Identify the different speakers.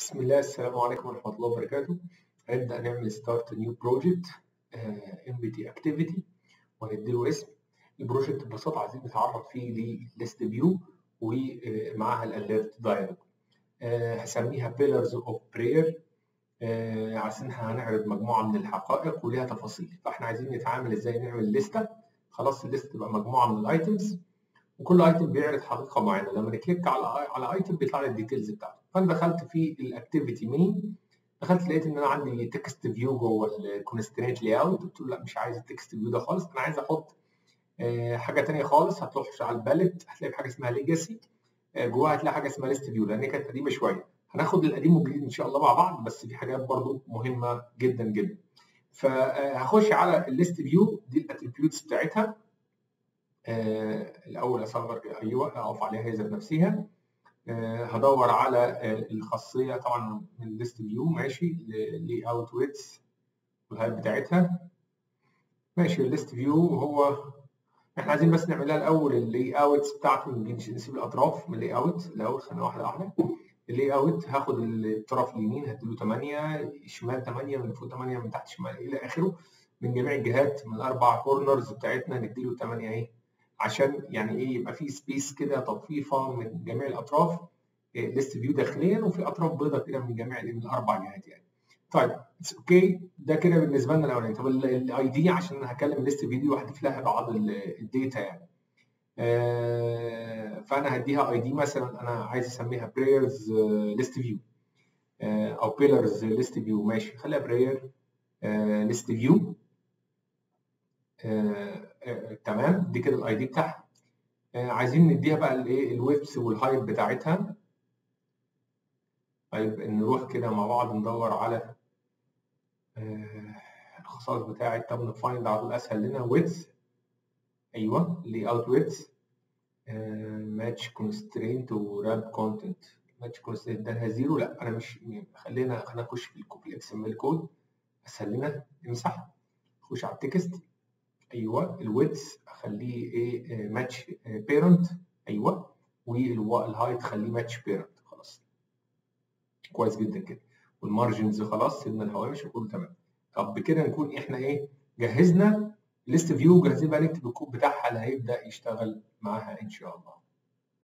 Speaker 1: بسم الله السلام عليكم ورحمة الله وبركاته هنبدأ نعمل ستارت نيو بروجكت ام بي تي اكتيفيتي وهنديله اسم البروجكت ببساطة عايزين نتعرف فيه لليست فيو ومعاها الاليرت دايلوج هسميها بيلرز اوف براير عشان هنعرض مجموعة من الحقائق وليها تفاصيل فاحنا عايزين نتعامل ازاي نعمل لستة خلاص الليست تبقى مجموعة من الايتمز وكل ايتم بيعرض حقيقه معينه لما نكليك على على ايتم بيطلع لي الديتيلز بتاعته فانا دخلت في الاكتيفيتي مين دخلت لقيت ان انا عندي تكست فيو جوه الكونسترينت لاي اوت قلت له لا مش عايز التكست فيو ده خالص انا عايز احط حاجه ثانيه خالص هتروح على الباليت هتلاقي في حاجه اسمها ليجاسي جواها هتلاقي حاجه اسمها ليست فيو لان هي كانت قديمه شويه هناخد القديم والجديد ان شاء الله مع بعض بس في حاجات برضو مهمه جدا جدا فهخش على الليست فيو دي الاتريبيوتس بتاعتها آه الاول اصغر ايوه اقف عليها هي ذات نفسها آه هدور على آه الخاصيه طبعا من ليست فيو ماشي لي اوت ويتس والهايت بتاعتها ماشي الليست فيو هو احنا عايزين بس نعمل لها الاول اللي اوتس بتاعته نسيب الاطراف من اللي اوت الاول خلينا واحده واحده اللي اوت هاخد الطرف اليمين هديله 8 شمال 8 من فوق 8 من تحت شمال الى اخره من جميع الجهات من الاربع كورنرز بتاعتنا نديله 8 ايه عشان يعني ايه يبقى في سبيس كده تطفيفه من جميع الاطراف ليست فيو داخليا وفي اطراف بيضاء كده من جميع من الاربع جهات يعني. طيب اتس اوكي ده كده بالنسبه لنا الاولاني طب الاي دي عشان انا هكلم ليست فيديو وهضيف لها بعض الداتا يعني. آه فانا هديها اي دي مثلا انا عايز اسميها برايرز ليست فيو او بيلرز ليست فيو ماشي خليها براير ليست فيو آه آه تمام دي كده الاي دي بتاعها آه عايزين نديها بقى الايه الويبس والهايت بتاعتها طيب نروح كده مع بعض ندور على الخصائص بتاعت طب نفايند على طول اسهل لنا ويدز ايوه لي اوت ويدز ماتش كونسترينت وراب كونتنت ماتش كونسترينت ده زيرو لا انا مش خلينا خلينا نخش في الاكس ام ال كود اسهل لنا نمسح نخش على التكست ايوه الويدز اخليه ايه ماتش بيرنت ايوه والهايت خليه ماتش بيرنت خلاص كويس جدا كده والمارجنز خلاص سيبنا الهوامش وكله تمام طب بكده نكون احنا ايه جهزنا ليست فيو جاهزين بقى نكتب الكود بتاعها اللي هيبدا يشتغل معاها ان شاء الله